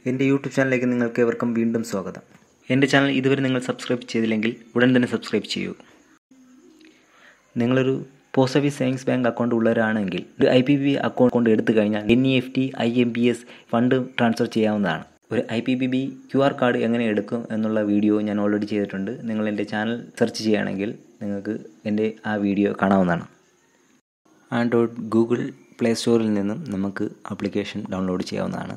എൻ്റെ യൂട്യൂബ് ചാനലിലേക്ക് നിങ്ങൾക്ക് ഏവർക്കും വീണ്ടും സ്വാഗതം എൻ്റെ ചാനൽ ഇതുവരെ നിങ്ങൾ സബ്സ്ക്രൈബ് ചെയ്തില്ലെങ്കിൽ ഉടൻ തന്നെ സബ്സ്ക്രൈബ് ചെയ്യൂ നിങ്ങളൊരു post office savings bank account ഉള്ളവരാണെങ്കിൽ ഒരു ഐ പി ബി അക്കൗണ്ട് എടുത്തു കഴിഞ്ഞാൽ N E F T I M P S fund transfer ചെയ്യാവുന്നതാണ് ഒരു I P B B Q R card എങ്ങനെ എടുക്കും എന്നുള്ള വീഡിയോ ഞാൻ ഓൾറെഡി ചെയ്തിട്ടുണ്ട് നിങ്ങൾ എൻ്റെ ചാനൽ സെർച്ച് ചെയ്യുകയാണെങ്കിൽ നിങ്ങൾക്ക് എൻ്റെ ആ വീഡിയോ കാണാവുന്നതാണ് ആൻഡ്രോയിഡ് ഗൂഗിൾ പ്ലേ സ്റ്റോറിൽ നിന്നും നമുക്ക് ആപ്ലിക്കേഷൻ ഡൗൺലോഡ് ചെയ്യാവുന്നതാണ്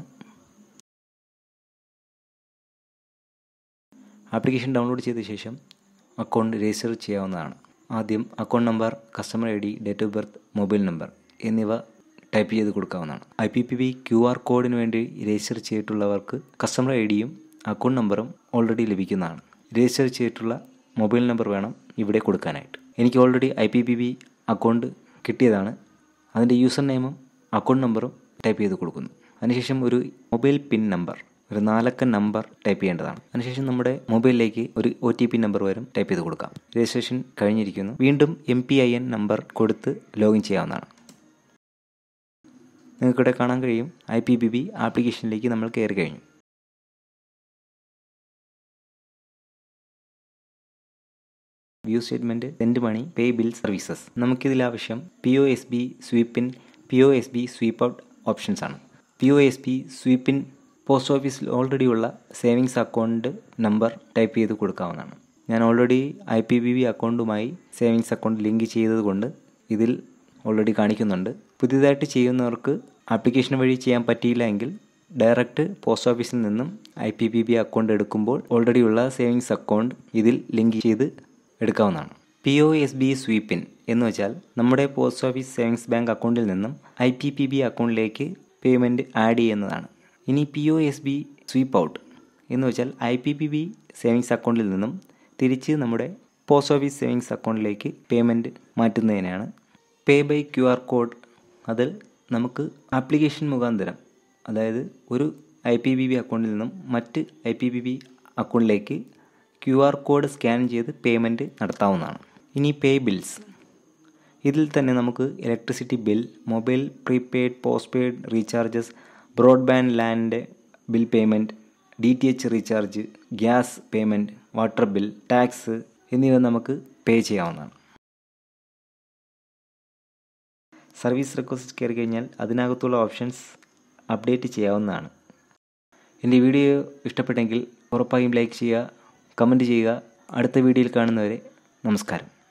ആപ്ലിക്കേഷൻ ഡൗൺലോഡ് ചെയ്ത ശേഷം അക്കൗണ്ട് രജിസ്റ്റർ ചെയ്യാവുന്നതാണ് ആദ്യം account number customer I D date of birth mobile number എന്നിവ ടൈപ്പ് ചെയ്ത് കൊടുക്കാവുന്നതാണ് I P P B Q R കോഡിന് വേണ്ടി രജിസ്റ്റർ ചെയ്തിട്ടുള്ളവർക്ക് കസ്റ്റമർ ഐ ഡിയും അക്കൗണ്ട് നമ്പറും ഓൾറെഡി ലഭിക്കുന്നതാണ് രജിസ്റ്റർ ചെയ്തിട്ടുള്ള മൊബൈൽ നമ്പർ വേണം ഇവിടെ കൊടുക്കാനായിട്ട് എനിക്ക് already I P P B account കിട്ടിയതാണ് അതിൻ്റെ യൂസർ നെയിമും അക്കൗണ്ട് നമ്പറും ടൈപ്പ് ചെയ്ത് കൊടുക്കുന്നു അതിനുശേഷം ഒരു മൊബൈൽ പിൻ നമ്പർ ഒരു നാലക്ക നമ്പർ ടൈപ്പ് ചെയ്യേണ്ടതാണ് അതിനുശേഷം നമ്മുടെ മൊബൈലിലേക്ക് ഒരു ഒ ടി പി നമ്പർ വരും ടൈപ്പ് ചെയ്ത് കൊടുക്കാം രജിസ്ട്രേഷൻ കഴിഞ്ഞിരിക്കുന്നു വീണ്ടും M P I N number കൊടുത്ത് ലോഗിൻ ചെയ്യാവുന്നതാണ് നിങ്ങൾക്കിവിടെ കാണാൻ കഴിയും ഐ പി ബി ബി ആപ്ലിക്കേഷനിലേക്ക് നമ്മൾ കയറി കഴിഞ്ഞു view statement send money pay bill services നമുക്കിതിൽ ആവശ്യം P O S B sweep in P O S B sweep out options ആണ് P O S B sweep in post ഓഫീസിൽ ഓൾറെഡി ഉള്ള സേവിങ്സ് അക്കൗണ്ട് നമ്പർ ടൈപ്പ് ചെയ്ത് കൊടുക്കാവുന്നതാണ് ഞാൻ already I P B B അക്കൗണ്ടുമായി savings account link ചെയ്തതുകൊണ്ട് ഇതിൽ already കാണിക്കുന്നുണ്ട് പുതിയതായിട്ട് ചെയ്യുന്നവർക്ക് ആപ്ലിക്കേഷൻ വഴി ചെയ്യാൻ പറ്റിയില്ല എങ്കിൽ ഡയറക്റ്റ് പോസ്റ്റ് ഓഫീസിൽ നിന്നും I P B B account എടുക്കുമ്പോൾ ഓൾറെഡി ഉള്ള സേവിങ്സ് അക്കൗണ്ട് ഇതിൽ ലിങ്ക് ചെയ്ത് എടുക്കാവുന്നതാണ് P O S B sweep in എന്ന് വെച്ചാൽ നമ്മുടെ പോസ്റ്റ് ഓഫീസ് സേവിങ്സ് ബാങ്ക് അക്കൗണ്ടിൽ നിന്നും ഐ പി പി ബി അക്കൗണ്ടിലേക്ക് പേയ്മെൻറ്റ് ആഡ് ചെയ്യുന്നതാണ് ഇനി P O S B sweep out എന്ന് വെച്ചാൽ I P P B savings അക്കൗണ്ടിൽ നിന്നും തിരിച്ച് നമ്മുടെ പോസ്റ്റ് ഓഫീസ് സേവിങ്സ് അക്കൗണ്ടിലേക്ക് പേയ്മെൻറ്റ് മാറ്റുന്നതിനാണ് pay by Q R code അതിൽ നമുക്ക് ആപ്ലിക്കേഷൻ മുഖാന്തരം അതായത് ഒരു ഐ പി ബി ബി അക്കൗണ്ടിൽ നിന്നും മറ്റ് ഐ പി ബി ബി അക്കൗണ്ടിലേക്ക് ക്യു ആർ കോഡ് സ്കാൻ ചെയ്ത് പേയ്മെൻറ്റ് നടത്താവുന്നതാണ് ഇനി പേ ബിൽസ് ഇതിൽ തന്നെ നമുക്ക് electricity bill mobile prepaid postpaid recharges broadband land bill payment D T H recharge gas payment water bill tax എന്നിവ നമുക്ക് പേ ചെയ്യാവുന്നതാണ് സർവീസ് റിക്വസ്റ്റ് കയറി കഴിഞ്ഞാൽ അതിനകത്തുള്ള ഓപ്ഷൻസ് അപ്ഡേറ്റ് ചെയ്യാവുന്നതാണ് എൻ്റെ വീഡിയോ ഇഷ്ടപ്പെട്ടെങ്കിൽ ഉറപ്പായും ലൈക്ക് ചെയ്യുക കമൻറ്റ് ചെയ്യുക അടുത്ത വീഡിയോയിൽ കാണുന്നവരെ നമസ്കാരം